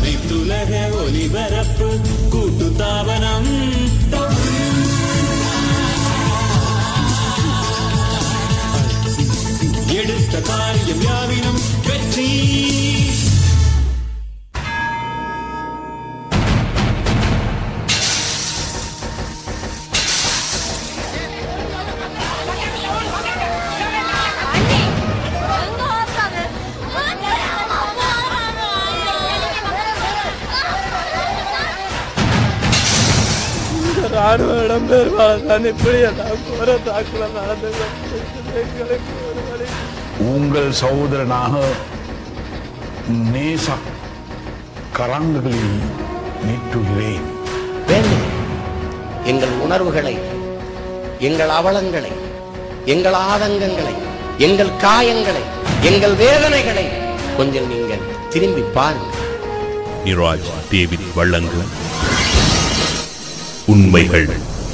அனைத்துலக ஒலிபரப்பு கூட்டு தாபனம் எடுத்த காரியம் யாவினும் வெற்றி அண்ணி எங்க ஓடுறாங்க ராணுவ இடம்பெயர்வாளர் இப்படி எல்லாம் கோர தாக்குதல் நடந்தது எங்களுக்கு ஒரு வழி உங்கள் சகோதரனாக நேச கரங்களில் நீட்டுகிறேன் வேண்டும் எங்கள் உணர்வுகளை எங்கள் அவலங்களை எங்கள் ஆதங்கங்களை எங்கள் காயங்களை எங்கள் வேதனைகளை கொஞ்சம் நீங்கள் திரும்பி பாருங்கள் நிராஜ் டேவிட் வழங்கும் உண்மைகள்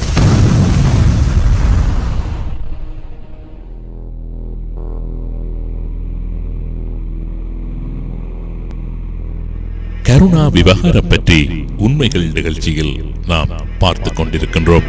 கருணா விவகாரம் பற்றி உண்மைகள் நிகழ்ச்சியில் நாம் பார்த்துக் கொண்டிருக்கின்றோம்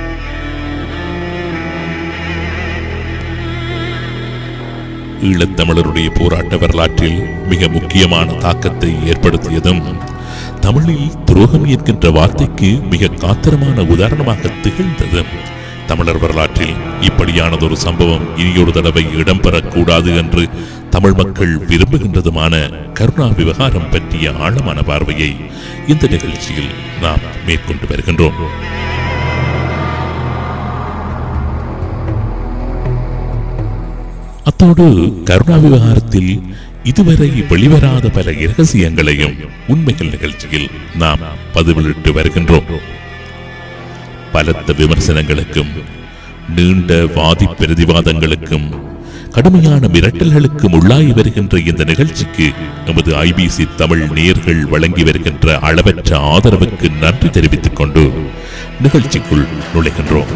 ஈழத்தமிழருடைய போராட்ட வரலாற்றில் மிக முக்கியமான தாக்கத்தை ஏற்படுத்தியதும் தமிழில் துரோகம் என்கின்ற வார்த்தைக்கு மிக காத்திரமான உதாரணமாக திகழ்ந்ததும் தமிழர் வரலாற்றில் இப்படியானதொரு சம்பவம் இனியொரு தடவை இடம்பெறக்கூடாது என்று தமிழ் மக்கள் விரும்புகின்றதுமான கருணா விவகாரம் பற்றிய ஆழமான பார்வையை இந்த நிகழ்ச்சியில் நாம் மேற்கொண்டு வருகின்றோம் அத்தோடு கருணா விவகாரத்தில் இதுவரை வெளிவராத பல இரகசியங்களையும் உண்மைகள் நிகழ்ச்சியில் நாம் பதிவிலிட்டு வருகின்றோம் பலத்த விமர்சனங்களுக்கும் நீண்ட வாதி பிரதிவாதங்களுக்கும் கடுமையான மிரட்டல்களுக்கும் உள்ளாகி வருகின்ற இந்த நிகழ்ச்சிக்கு நமது ஐபிசி தமிழ் நேர்கள் வழங்கி வருகின்ற அளவற்ற ஆதரவுக்கு நன்றி தெரிவித்துக் கொண்டு நிகழ்ச்சிக்குள் நுழைகின்றோம்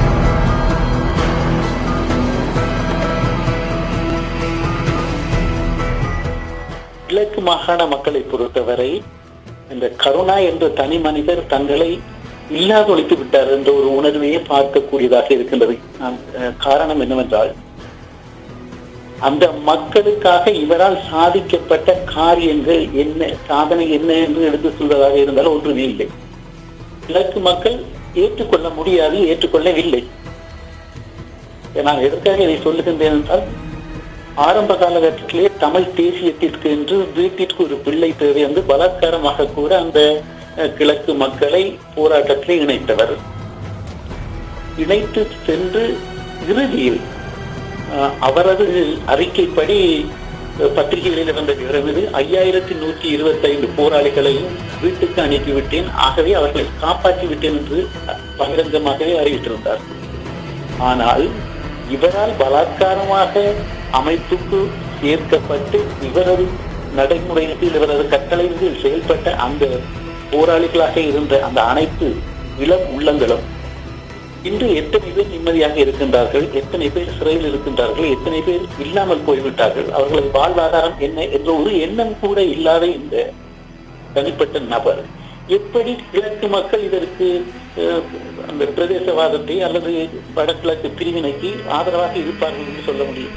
கிழக்கு மாகாண மக்களை பொறுத்தவரை இந்த கருணா என்ற தனி மனிதர் தங்களை இல்லாதொழித்து விட்டார் என்ற ஒரு உணர்வையே பார்க்கக்கூடியதாக இருக்கின்றது நான், அஹ், காரணம் என்னவென்றால் அந்த மக்களுக்காக இவரால் சாதிக்கப்பட்ட காரியங்கள் என்ன சாதனை என்ன என்று எடுத்து சொல்வதாக இருந்தால் ஒன்றுமே இல்லை கிழக்கு மக்கள் ஏற்றுக்கொள்ள முடியாது ஏற்றுக்கொள்ளவில்லை நான் எதற்காக இதை சொல்லுகின்றேன் என்றால் ஆரம்ப காலகட்டத்திலே தமிழ் தேசியத்திற்கு என்று வீட்டிற்கு ஒரு பிள்ளை தேவை என்று பலாத்காரமாக கூட அந்த அஹ், கிழக்கு மக்களை போராட்டத்திலே இணைத்தவர் இணைத்து சென்று இறுதியில் அஹ், அவரது அறிக்கைப்படி அஹ், பத்திரிகைகளில் வந்த விவரம் இது ஐயாயிரத்தி நூற்றி இருபத்தைந்து போராளிகளையும் வீட்டுக்கு அனுப்பிவிட்டேன் ஆகவே அவர்களை காப்பாற்றி விட்டேன் என்று பகிரங்கமாகவே அறிவித்திருந்தார் ஆனால் இவரால் பலாத்காரமாக அமைப்புக்கு சேர்க்கப்பட்டு இவரது நடைமுறையில் இவரது கட்டளையில் செயல்பட்ட அந்த போராளிகளாக இருந்த அந்த அனைத்து இளம் உள்ளங்களும் இன்று எத்தனை பேர் நிம்மதியாக இருக்கின்றார்கள் எத்தனை பேர் சிறையில் இருக்கின்றார்கள் எத்தனை பேர் இல்லாமல் போய்விட்டார்கள் அவர்களது வாழ்வாதாரம் என்ன என்ற ஒரு எண்ணம் கூட இல்லாத இந்த தனிப்பட்ட நபர் எப்படி கிழக்கு மக்கள் இதற்கு அஹ், அந்த பிரதேசவாதத்தை அல்லது வடகிழக்கு பிரிவினைக்கு ஆதரவாக இருப்பார்கள் என்று சொல்ல முடியும்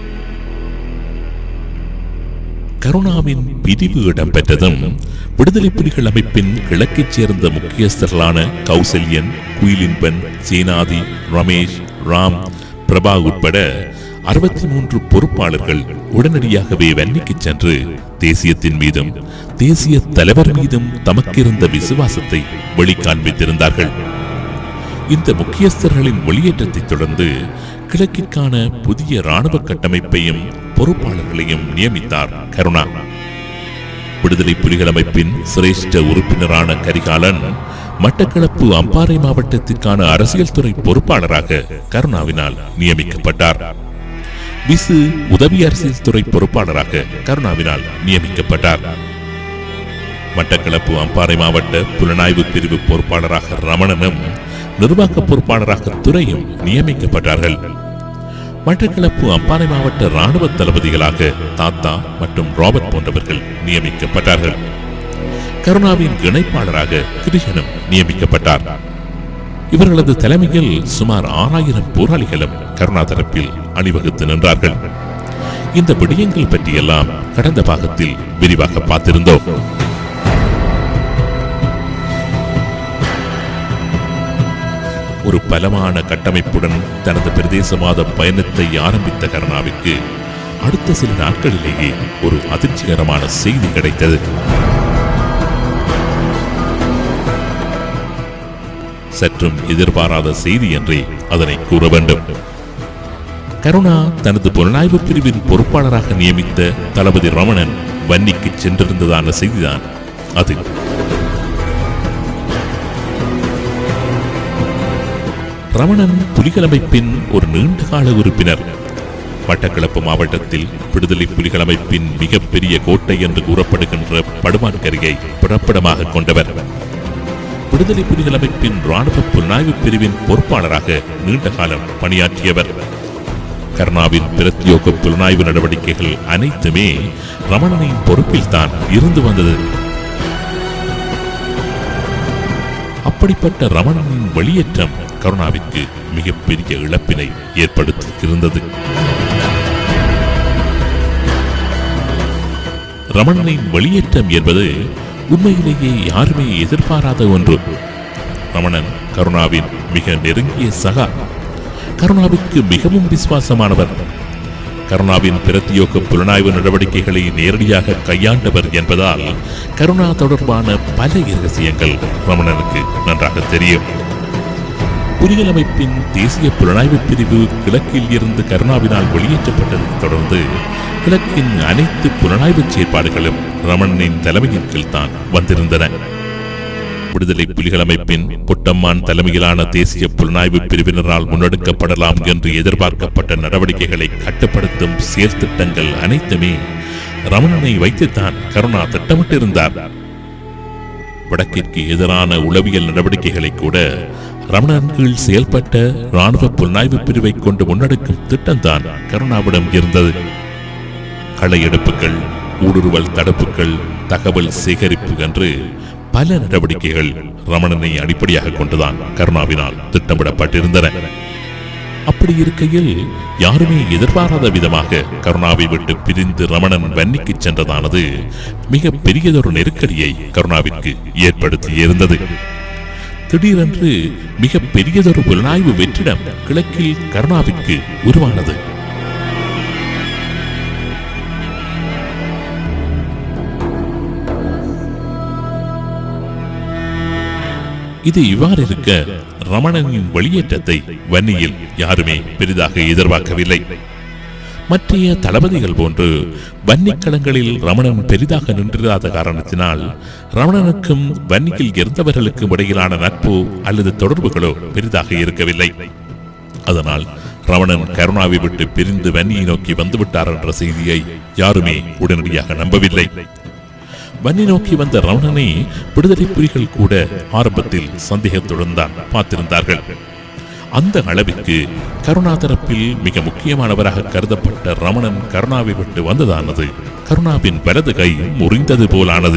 கருணாவின் பிரிவு இடம்பெற்றதும் விடுதலை புலிகள் அமைப்பின் கிழக்கைச் சேர்ந்த முக்கியஸ்தர்களான கௌசல்யன் குயிலின்பன் சேனாதி ரமேஷ் ராம் பிரபா உட்பட அறுபத்தி மூன்று பொறுப்பாளர்கள் உடனடியாகவே வன்னிக்குச் சென்று தேசியத்தின் மீதும் தேசிய தலைவர் மீதும் தமக்கிருந்த விசுவாசத்தை வெளிக்காண்பித்திருந்தார்கள் இந்த முக்கியஸ்தர்களின் வெளியேற்றத்தைத் தொடர்ந்து கிழக்கிற்கான புதிய ராணுவ கட்டமைப்பையும் பொறுப்பாளர்களையும் நியமித்தார் கருணா விடுதலை புலிகள் அமைப்பின் சிரேஷ்ட உறுப்பினரான கரிகாலன் மட்டக்களப்பு அம்பாறை மாவட்டத்திற்கான அரசியல் துறை பொறுப்பாளராக கருணாவினால் நியமிக்கப்பட்டார் விசு உதவி அரசியல் துறை பொறுப்பாளராக கருணாவினால் நியமிக்கப்பட்டார் மட்டக்களப்பு அம்பாறை மாவட்ட புலனாய்வு பிரிவு பொறுப்பாளராக ரமணனும் நிர்வாக பொறுப்பாளராக துறையும் நியமிக்கப்பட்டார்கள் மட்டக்களப்பு அம்பாறை மாவட்ட ராணுவ தளபதிகளாக தாத்தா மற்றும் ராபர்ட் போன்றவர்கள் நியமிக்கப்பட்டார்கள் கருணாவின் இணைப்பாளராக கிருஷ்ணனும் நியமிக்கப்பட்டார் இவர்களது தலைமையில் சுமார் ஆறாயிரம் போராளிகளும் கருணா தரப்பில் அணிவகுத்து நின்றார்கள் இந்த விடயங்கள் பற்றியெல்லாம் கடந்த பாகத்தில் விரிவாக பார்த்திருந்தோம் ஒரு பலமான கட்டமைப்புடன் தனது பிரதேசவாத பயணத்தை ஆரம்பித்த கருணாவிற்கு அடுத்த சில நாட்களிலேயே ஒரு அதிர்ச்சிகரமான செய்தி கிடைத்தது சற்றும் எதிர்பாராத செய்தி என்றே அதனை கூற வேண்டும் கருணா தனது புலனாய்வு பிரிவின் பொறுப்பாளராக நியமித்த தளபதி ரமணன் வன்னிக்கு சென்றிருந்ததான செய்திதான் அது ரமணன் புலிகள் அமைப்பின் ஒரு நீண்டகால உறுப்பினர் மட்டக்களப்பு மாவட்டத்தில் விடுதலை புலிகள் அமைப்பின் மிகப்பெரிய கோட்டை என்று கூறப்படுகின்ற படுமான்கரியை பிறப்பிடமாக கொண்டவர் விடுதலை புலிகள் அமைப்பின் ராணுவ புலனாய்வு பிரிவின் பொறுப்பாளராக நீண்ட காலம் பணியாற்றியவர் கருணாவின் பிரத்யோக புலனாய்வு நடவடிக்கைகள் அனைத்துமே ரமணனின் பொறுப்பில் தான் இருந்து வந்தது அப்படிப்பட்ட ரமணனின் வெளியேற்றம் கருணாவிற்கு மிகப்பெரிய இழப்பினை ஏற்படுத்தி இருந்தது ரமணனின் வெளியேற்றம் என்பது உண்மையிலேயே யாருமே எதிர்பாராத ஒன்று ரமணன் கருணாவின் மிக நெருங்கிய சகா கருணாவிற்கு மிகவும் விசுவாசமானவர் கருணாவின் பிரத்தியோக புலனாய்வு நடவடிக்கைகளை நேரடியாக கையாண்டவர் என்பதால் கருணா தொடர்பான பல இரகசியங்கள் ரமணனுக்கு நன்றாக தெரியும் புலிகள் அமைப்பின் தேசிய புலனாய்வு பிரிவு கிழக்கில் இருந்து கருணாவினால் வெளியேற்றப்பட்டதைத் தொடர்ந்து கிழக்கின் அனைத்து புலனாய்வு செயற்பாடுகளும் ரமணனின் தலைமையின் கீழ் தான் வந்திருந்தன விடுதலை புலிகள் அமைப்பின் பொட்டம்மான் தலைமையிலான தேசிய புலனாய்வு பிரிவினரால் முன்னெடுக்கப்படலாம் என்று எதிர்பார்க்கப்பட்ட நடவடிக்கைகளை கட்டுப்படுத்தும் செயற்திட்டங்கள் அனைத்துமே ரமணனை வைத்துத்தான் கருணா திட்டமிட்டிருந்தார் வடக்கிற்கு எதிரான உளவியல் நடவடிக்கைகளை கூட ரமணன் கீழ் செயல்பட்ட ராணுவ புலனாய்வு பிரிவை கொண்டு முன்னெடுக்கும் திட்டம்தான் கருணாவிடம் இருந்தது களையெடுப்புகள் ஊடுருவல் தடுப்புகள் தகவல் சேகரிப்பு என்று பல நடவடிக்கைகள் ரமணனை அடிப்படையாக கொண்டுதான் கருணாவினால் திட்டமிடப்பட்டிருந்தன அப்படி இருக்கையில் யாருமே எதிர்பாராத விதமாக கருணாவை விட்டு பிரிந்து ரமணன் வன்னிக்கு சென்றதானது மிக பெரியதொரு நெருக்கடியை கருணாவிற்கு ஏற்படுத்தி இருந்தது திடீரென்று மிக பெரியதொரு புலனாய்வு வெற்றிடம் கிழக்கில் கருணாவிற்கு உருவானது இது இவ்வாறு இருக்க ரமணனின் வெளியேற்றத்தை வன்னியில் யாருமே பெரிதாக எதிர்பார்க்கவில்லை மற்றைய தளபதிகள் போன்று வன்னிக்களங்களில் ரமணன் பெரிதாக நின்றிராத காரணத்தினால் ரமணனுக்கும் வன்னியில் இருந்தவர்களுக்கும் இடையிலான நட்பு அல்லது தொடர்புகளோ பெரிதாக இருக்கவில்லை அதனால் ரமணன் கருணாவை விட்டு பிரிந்து வன்னியை நோக்கி வந்துவிட்டார் என்ற செய்தியை யாருமே உடனடியாக நம்பவில்லை வன்னி நோக்கி வந்த ரமணனை விடுதலை புலிகள் கூட ஆரம்பத்தில் சந்தேகத்துடன் தான் பார்த்திருந்தார்கள் அந்த அளவிற்கு கருணா தரப்பில் மிக முக்கியமானவராக கருதப்பட்ட ரமணன் கருணாவை விட்டு வந்ததானது கருணாவின் வலது கை முறிந்தது போலானது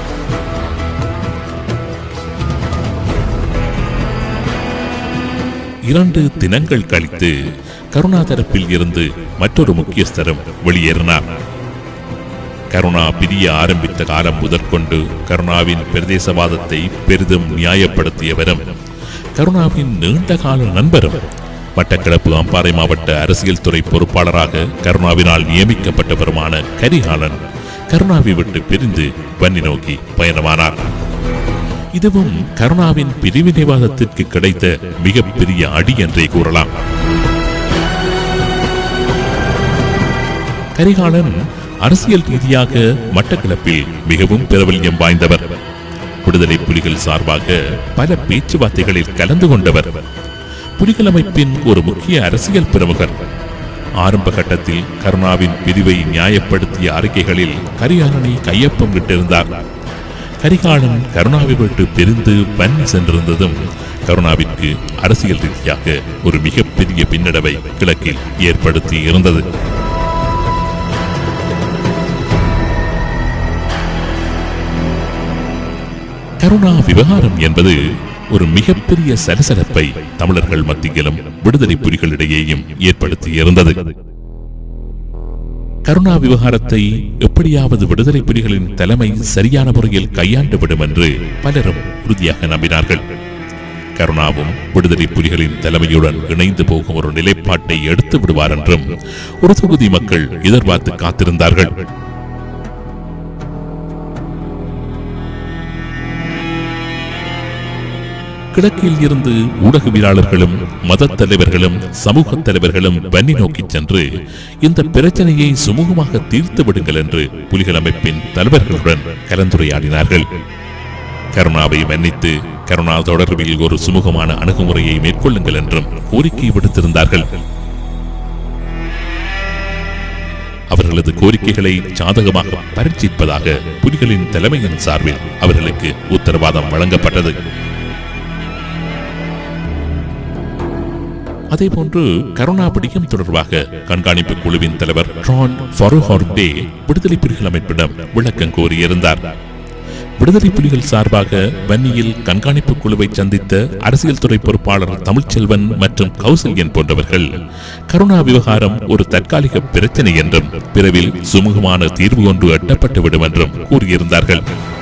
இரண்டு தினங்கள் கழித்து கருணா தரப்பில் இருந்து மற்றொரு முக்கியஸ்தரும் வெளியேறினார் கருணா பிரிய ஆரம்பித்த காலம் முதற்கொண்டு கருணாவின் பிரதேசவாதத்தை பெரிதும் நியாயப்படுத்தியவரும் கருணாவின் நீண்டகால நண்பரும் மட்டக்களப்பு அம்பாறை மாவட்ட அரசியல் துறை பொறுப்பாளராக கருணாவினால் நியமிக்கப்பட்டவருமான கரிகாலன் கருணாவை விட்டு பிரிந்து வன்னி நோக்கி பயணமானார் இதுவும் கருணாவின் பிரிவினைவாதத்திற்கு கிடைத்த மிகப்பெரிய அடி என்றே கூறலாம் கரிகாலன் அரசியல் ரீதியாக மட்டக்களப்பில் மிகவும் பிரபல்யம் வாய்ந்தவர் விடுதலை புலிகள் சார்பாக பல பேச்சுவார்த்தைகளில் கலந்து கொண்டவர் புலிகள் அமைப்பின் ஒரு முக்கிய அரசியல் பிரமுகர் ஆரம்ப கட்டத்தில் கருணாவின் பிரிவை நியாயப்படுத்திய அறிக்கைகளில் கரிகாலனை கையொப்பம் விட்டிருந்தார் கரிகாலன் கருணாவை விட்டு பிரிந்து வன்னி சென்றிருந்ததும் கருணாவிற்கு அரசியல் ரீதியாக ஒரு மிகப்பெரிய பின்னடைவை கிழக்கில் ஏற்படுத்தி இருந்தது கருணா விவகாரம் என்பது ஒரு மிகப்பெரிய சலசலப்பை தமிழர்கள் மத்தியிலும் விடுதலை புலிகளிடையேயும் ஏற்படுத்தி இருந்தது கருணா விவகாரத்தை எப்படியாவது விடுதலை புலிகளின் தலைமை சரியான முறையில் கையாண்டு விடும் என்று பலரும் உறுதியாக நம்பினார்கள் கருணாவும் விடுதலை புலிகளின் தலைமையுடன் இணைந்து போகும் ஒரு நிலைப்பாட்டை எடுத்து விடுவார் என்றும் ஒரு தொகுதி மக்கள் எதிர்பார்த்து காத்திருந்தார்கள் கிழக்கில் இருந்து ஊடகவியலாளர்களும் மத தலைவர்களும் சமூக தலைவர்களும் வன்னி நோக்கி சென்று இந்த பிரச்சனையை சுமூகமாக தீர்த்து விடுங்கள் என்று புலிகள் அமைப்பின் தலைவர்களுடன் கலந்துரையாடினார்கள் கருணாவை மன்னித்து கருணா தொடர்பில் ஒரு சுமூகமான அணுகுமுறையை மேற்கொள்ளுங்கள் என்றும் கோரிக்கை விடுத்திருந்தார்கள் அவர்களது கோரிக்கைகளை சாதகமாக பரீட்சிப்பதாக புலிகளின் தலைமையின் சார்பில் அவர்களுக்கு உத்தரவாதம் வழங்கப்பட்டது அதேபோன்று கருணா பிடிக்கும் தொடர்பாக கண்காணிப்பு குழுவின் தலைவர் ட்ரான் ஃபருஹார்டே விடுதலை புலிகள் அமைப்பிடம் விளக்கம் கோரியிருந்தார் விடுதலை புலிகள் சார்பாக வன்னியில் கண்காணிப்பு குழுவை சந்தித்த அரசியல் துறை பொறுப்பாளர் தமிழ்ச்செல்வன் மற்றும் கௌசல்யன் போன்றவர்கள் கருணா விவகாரம் ஒரு தற்காலிக பிரச்சனை என்றும் விரைவில் சுமூகமான தீர்வு ஒன்று எட்டப்பட்டுவிடும் என்றும் கூறியிருந்தார்கள்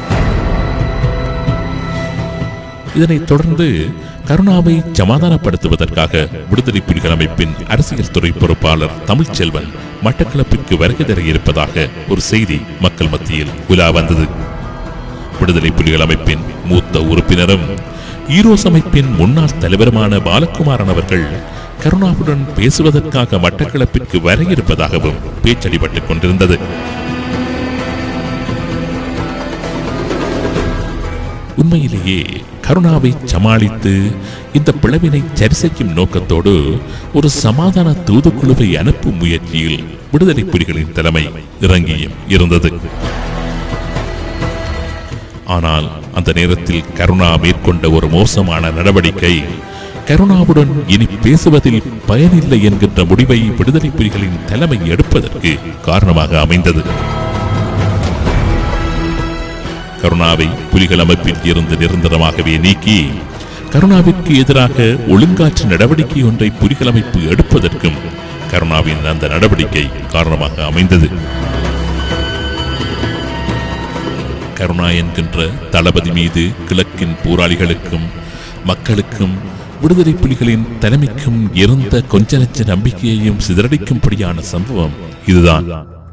இதனைத் தொடர்ந்து கருணாவை சமாதானப்படுத்துவதற்காக விடுதலை புலிகள் அமைப்பின் அரசியல் துறை பொறுப்பாளர் தமிழ்ச்செல்வன் மட்டக்களப்பிற்கு வருகை தர இருப்பதாக ஒரு செய்தி மக்கள் மத்தியில் உலா வந்தது விடுதலை புலிகள் அமைப்பின் மூத்த உறுப்பினரும் ஈரோஸ் அமைப்பின் முன்னாள் தலைவருமான பாலகுமாரன் அவர்கள் கருணாவுடன் பேசுவதற்காக மட்டக்களப்பிற்கு வர இருப்பதாகவும் பேச்சடிபட்டுக் கொண்டிருந்தது உண்மையிலேயே கருணாவை சமாளித்து இந்த பிளவினை சரி செய்யும் நோக்கத்தோடு ஒரு சமாதான தூதுக்குழுவை அனுப்பும் முயற்சியில் விடுதலை புலிகளின் தலைமை இறங்கியும் இருந்தது ஆனால் அந்த நேரத்தில் கருணா மேற்கொண்ட ஒரு மோசமான நடவடிக்கை கருணாவுடன் இனி பேசுவதில் பயனில்லை என்கின்ற முடிவை விடுதலை புலிகளின் தலைமை எடுப்பதற்கு காரணமாக அமைந்தது கருணாவை புலிகள் அமைப்பில் இருந்து நிரந்தரமாகவே நீக்கி கருணாவிற்கு எதிராக ஒழுங்காற்று நடவடிக்கை ஒன்றை புலிகள் அமைப்பு எடுப்பதற்கும் கருணாவின் அந்த நடவடிக்கை காரணமாக அமைந்தது கருணா என்கின்ற தளபதி மீது கிழக்கின் போராளிகளுக்கும் மக்களுக்கும் விடுதலை புலிகளின் தலைமைக்கும் இருந்த கொஞ்ச நெச்ச நம்பிக்கையையும் சிதறடிக்கும்படியான சம்பவம் இதுதான்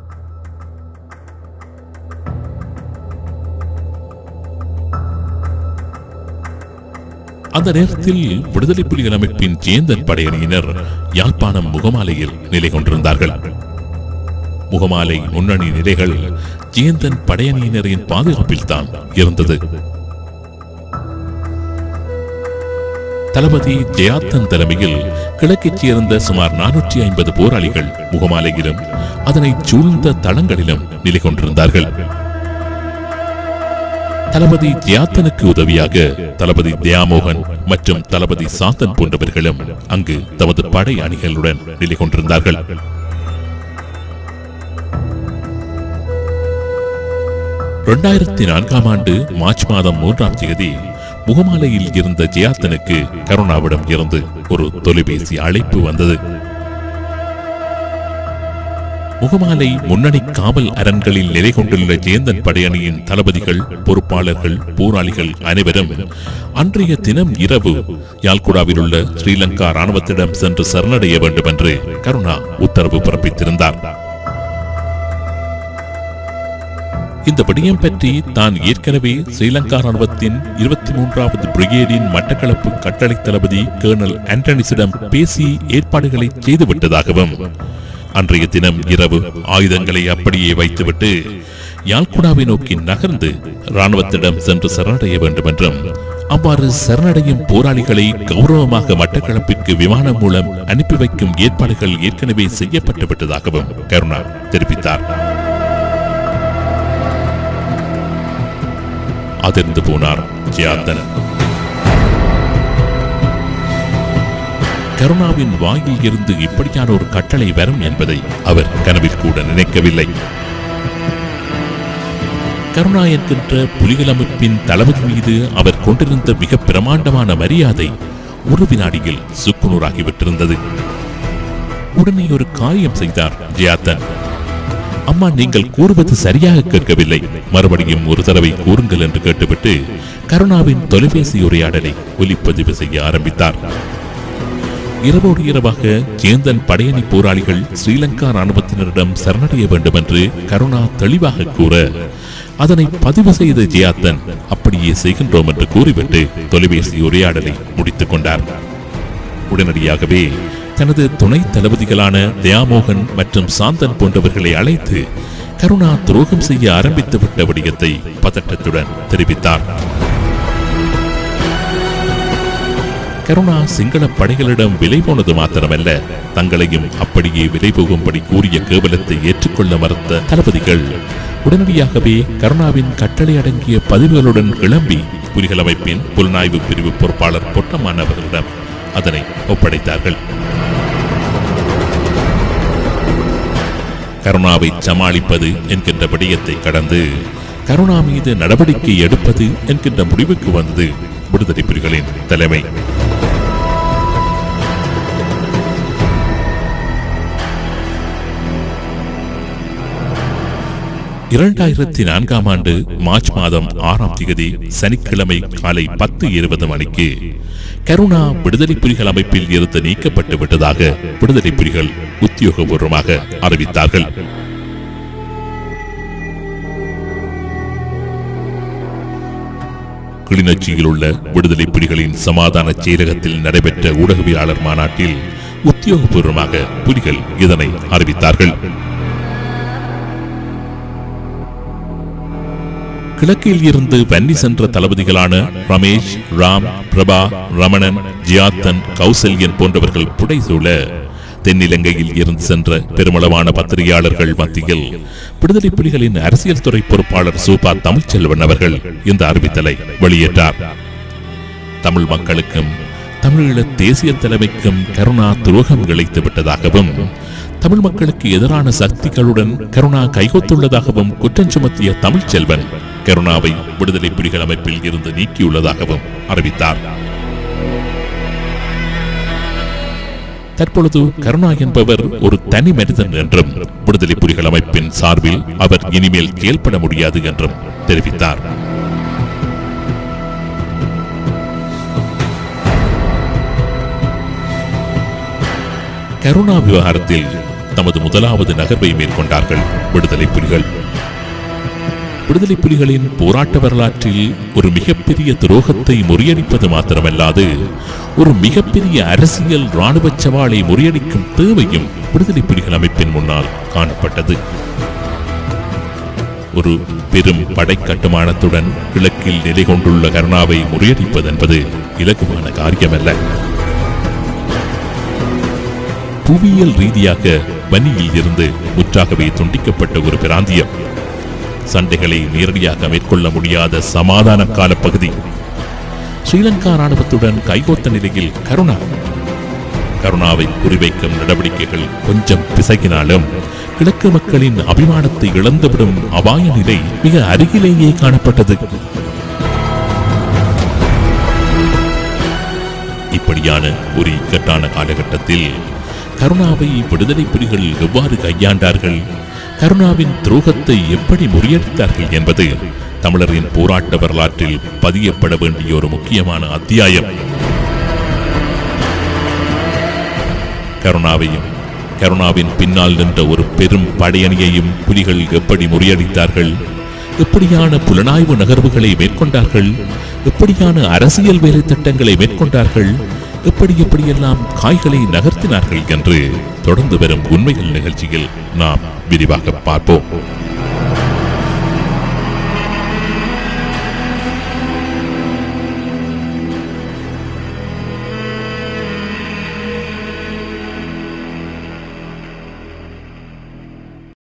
அந்த நேரத்தில் விடுதலை புலிகள் அமைப்பின் ஜேந்தன் படையணியினர் யாழ்ப்பாணம் முகமாலையில் நிலை கொண்டிருந்தார்கள் முகமாலை முன்னணி நிலைகள் ஜேந்தன் படையணியினரின் பாதுகாப்பில் தான் இருந்தது தளபதி ஜெயாத்தன் தலைமையில் கிழக்கைச் சேர்ந்த சுமார் நானூற்றி ஐம்பது போராளிகள் முகமாலையிலும் அதனை சூழ்ந்த தளங்களிலும் நிலை கொண்டிருந்தார்கள் தளபதி ஜியாத்தனுக்கு உதவியாக தளபதி தியாமோகன் மற்றும் தளபதி சாத்தன் போன்றவர்களும் அங்கு தமது படை அணிகளுடன் நிலை கொண்டிருந்தார்கள் இரண்டாயிரத்தி நான்காம் ஆண்டு மார்ச் மாதம் மூன்றாம் தேதி முகமாலையில் இருந்த ஜியாத்தனுக்கு கருணாவிடம் இருந்து ஒரு தொலைபேசி அழைப்பு வந்தது முகமாலை முன்னணி காவல் அரண்களில் நிலை கொண்டுள்ள ஜேந்தன் படையணியின் தளபதிகள் பொறுப்பாளர்கள் போராளிகள் அனைவரும் அன்றைய தினம் இரவு யாழ்குடாவில் உள்ள ஸ்ரீலங்கா ராணுவத்திடம் சென்று சரணடைய வேண்டும் என்று கருணா உத்தரவு பிறப்பித்திருந்தார் இந்த விடயம் பற்றி தான் ஏற்கனவே ஸ்ரீலங்கா ராணுவத்தின் இருபத்தி மூன்றாவது பிரிகேடின் மட்டக்களப்பு கட்டளை தளபதி கேர்னல் ஆண்டனிஸிடம் பேசி ஏற்பாடுகளை செய்துவிட்டதாகவும் அன்றைய தினம் இரவு ஆயுதங்களை அப்படியே வைத்துவிட்டு யாழ்குடாவை நோக்கி நகர்ந்து ராணுவத்திடம் சென்று சரணடைய வேண்டும் என்றும் அவ்வாறு சரணடையும் போராளிகளை கௌரவமாக மட்டக்களப்பிற்கு விமானம் மூலம் அனுப்பி வைக்கும் ஏற்பாடுகள் ஏற்கனவே செய்யப்பட்டு விட்டதாகவும் கருணா தெரிவித்தார் அதிர்ந்து போனார் ஜெயாந்தன் கருணாவின் வாயில் இருந்து இப்படியான ஒரு கட்டளை வரும் என்பதை அவர் கனவில் கூட நினைக்கவில்லை கருணா என்கின்ற புலிகள் அமைப்பின் தளபதி மீது அவர் கொண்டிருந்த மிக பிரமாண்டமான மரியாதை ஒரு வினாடியில் சுக்குநூறாகிவிட்டிருந்தது உடனே ஒரு காரியம் செய்தார் ஜியாத்தன் அம்மா நீங்கள் கூறுவது சரியாக கேட்கவில்லை மறுபடியும் ஒரு தடவை கூறுங்கள் என்று கேட்டுவிட்டு கருணாவின் தொலைபேசி உரையாடலை ஒலிப்பதிவு செய்ய ஆரம்பித்தார் இரவோடு இரவாக சேந்தன் படையணி போராளிகள் ஸ்ரீலங்கா ராணுவத்தினரிடம் சரணடைய வேண்டும் என்று கருணா தெளிவாக கூற அதனை பதிவு செய்த ஜியாத்தன் அப்படியே செய்கின்றோம் என்று கூறிவிட்டு தொலைபேசி உரையாடலை முடித்துக் கொண்டார் உடனடியாகவே தனது துணை தளபதிகளான தயாமோகன் மற்றும் சாந்தன் போன்றவர்களை அழைத்து கருணா துரோகம் செய்ய ஆரம்பித்து விட்ட விடயத்தை பதட்டத்துடன் தெரிவித்தார் கருணா சிங்கள படைகளிடம் விலை போனது மாத்திரமல்ல தங்களையும் அப்படியே விலை போகும்படி கூறிய கேவலத்தை ஏற்றுக்கொள்ள மறுத்த தளபதிகள் உடனடியாகவே கருணாவின் கட்டளை அடங்கிய பதிவுகளுடன் கிளம்பி புலிகள் அமைப்பின் புலனாய்வு பிரிவு பொறுப்பாளர் பொட்டம்மான் அவர்களிடம் அதனை ஒப்படைத்தார்கள் கருணாவை சமாளிப்பது என்கின்ற விடயத்தை கடந்து கருணா மீது நடவடிக்கை எடுப்பது என்கின்ற முடிவுக்கு வந்தது விடுதலை புலிகளின் தலைமை இரண்டாயிரத்தி நான்காம் ஆண்டு மார்ச் மாதம் ஆறாம் தேதி சனிக்கிழமை காலை பத்து இருபது மணிக்கு கருணா விடுதலை புலிகள் அமைப்பில் இருந்து நீக்கப்பட்டு விட்டதாக விடுதலை புலிகள் உத்தியோகபூர்வமாக அறிவித்தார்கள் கிளிநொச்சியில் உள்ள விடுதலை புலிகளின் சமாதான செயலகத்தில் நடைபெற்ற ஊடகவியலாளர் மாநாட்டில் உத்தியோகபூர்வமாக புலிகள் இதனை அறிவித்தார்கள் கிழக்கில் இருந்து வன்னி சென்ற தளபதிகளான ரமேஷ் ராம் பிரபா ரமணன் ஜியாத்தன் கௌசல்யன் போன்றவர்கள் புடைசூழ தென்னிலங்கையில் இருந்து சென்ற பெருமளவான பத்திரிகையாளர்கள் மத்தியில் விடுதலை புலிகளின் அரசியல் துறை பொறுப்பாளர் சூபா தமிழ்ச்செல்வன் அவர்கள் இந்த அறிவித்தலை வெளியிட்டார் தமிழ் மக்களுக்கும் தமிழீழ தேசிய தலைமைக்கும் கருணா துரோகம் இழைத்து விட்டதாகவும் தமிழ் மக்களுக்கு எதிரான சக்திகளுடன் கருணா கைகோத்துள்ளதாகவும் குற்றம் சுமத்திய தமிழ்ச்செல்வன் கருணாவை விடுதலை புலிகள் அமைப்பில் இருந்து நீக்கியுள்ளதாகவும் அறிவித்தார் தற்பொழுது கருணா என்பவர் ஒரு தனி மனிதன் என்றும் விடுதலை புலிகள் அமைப்பின் சார்பில் அவர் இனிமேல் செயல்பட முடியாது என்றும் தெரிவித்தார் கருணா விவகாரத்தில் தமது முதலாவது நகர்வை மேற்கொண்டார்கள் விடுதலை புலிகள் விடுதலை புலிகளின் போராட்ட வரலாற்றில் ஒரு மிகப்பெரிய துரோகத்தை முறியடிப்பது மாத்திரமல்லாது ஒரு மிகப்பெரிய அரசியல் ராணுவ சவாலை முறியடிக்கும் தேவையும் விடுதலை புலிகள் அமைப்பின் முன்னால் காணப்பட்டது ஒரு பெரும் படை கட்டுமானத்துடன் கிழக்கில் நிலை கொண்டுள்ள கருணாவை முறியடிப்பது என்பது இலகுவான காரியமல்ல புவியியல் ரீதியாக வன்னியில் இருந்து முற்றாகவே துண்டிக்கப்பட்ட ஒரு பிராந்தியம் சண்டைகளை நேரடியாக மேற்கொள்ள முடியாத சமாதான கால பகுதி ஸ்ரீலங்கா ராணுவத்துடன் கைகோத்த நிலையில் கருணா கருணாவை குறிவைக்கும் நடவடிக்கைகள் கொஞ்சம் பிசகினாலும் கிழக்கு மக்களின் அபிமானத்தை இழந்துவிடும் அபாய நிலை மிக அருகிலேயே காணப்பட்டது இப்படியான ஒரு இக்கட்டான காலகட்டத்தில் கருணாவை விடுதலை புலிகள் எவ்வாறு கையாண்டார்கள் கருணாவின் துரோகத்தை எப்படி முறியடித்தார்கள் என்பது தமிழரின் போராட்ட வரலாற்றில் பதியப்பட வேண்டிய ஒரு முக்கியமான அத்தியாயம் கருணாவையும் கருணாவின் பின்னால் நின்ற ஒரு பெரும் படையணியையும் புலிகள் எப்படி முறியடித்தார்கள் எப்படியான புலனாய்வு நகர்வுகளை மேற்கொண்டார்கள் எப்படியான அரசியல் வேலை திட்டங்களை மேற்கொண்டார்கள் எப்படி எப்படியெல்லாம் காய்களை நகர்த்தினார்கள் என்று தொடர்ந்து வரும் உண்மைகள் நிகழ்ச்சியில் நாம் விரிவாக பார்ப்போம்